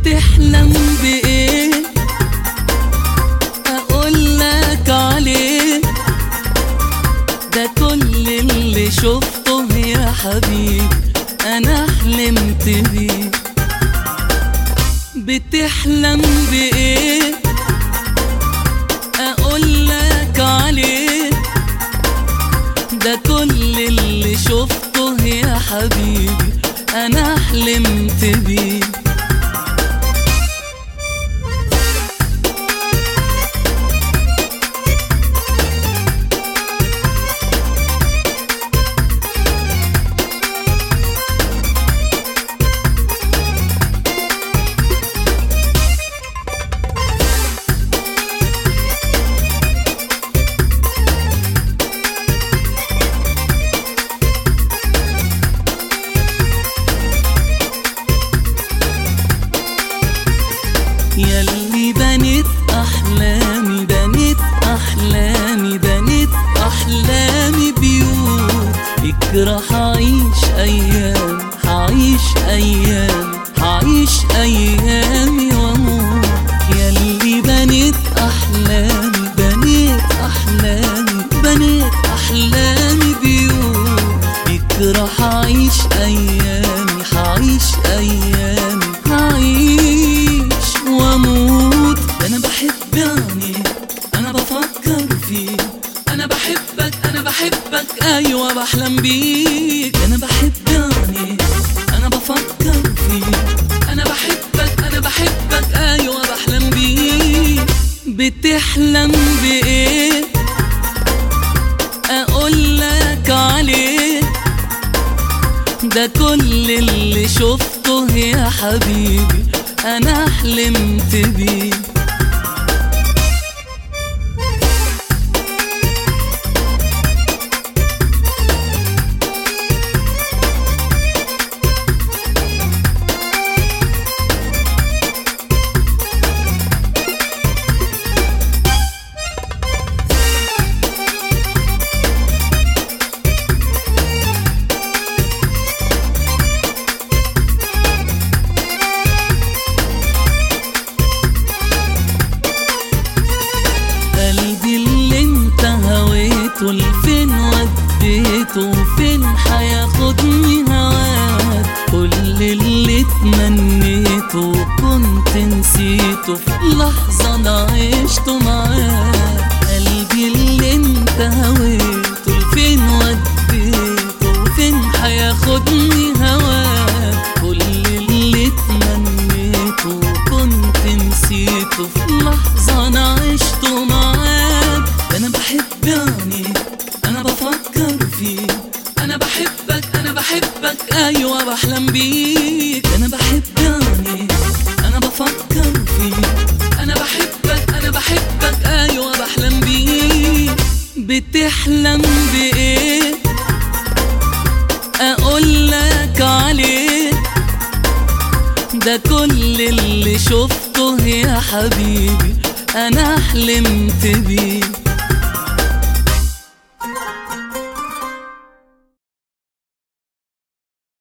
بتحلم بإيه أقول لك عليه ده كل اللي شفته يا حبيبي أنا حلمت بيه بتحلم بإيه أقول لك عليه ده كل اللي شفته يا حبيبي أنا حلمت بيه ياللي بنيت احلامي بنيت احلامي بنيت احلامي بيوت فكرة هعيش ايام هعيش ايام هعيش ايامي واموت ياللي بنيت احلامي بنيت احلامي بنيت احلامي بيوت فكرة هعيش ايامي هعيش ايامي هعيش واموت انا بحب يعني انا بفكر فيك انا بحبك انا بحبك ايوه بحلم بيك انا بحب يعني انا بفكر فيك انا بحبك انا بحبك ايوه بحلم بيك بتحلم بايه اقول لك عليه ده كل اللي شفته يا حبيبي انا حلمت بيه قلبي اللي انت هويته لفين وديته فين هياخدني هواك كل اللي تمنيته كنت نسيته في لحظة انا عشته معاك قلبي اللي انت هويته لفين وديته فين هياخدني هواك كل اللي تمنيته كنت نسيته في لحظة انا عشته معاك انا بحب يعني انا بفكر فيك انا بحبك انا بحبك ايوه بحلم بيك انا بحب يعني انا بفكر فيك انا بحبك انا بحبك ايوه بحلم بيك بتحلم بايه اقول لك عليه ده كل اللي شفته يا حبيبي انا حلمت بيه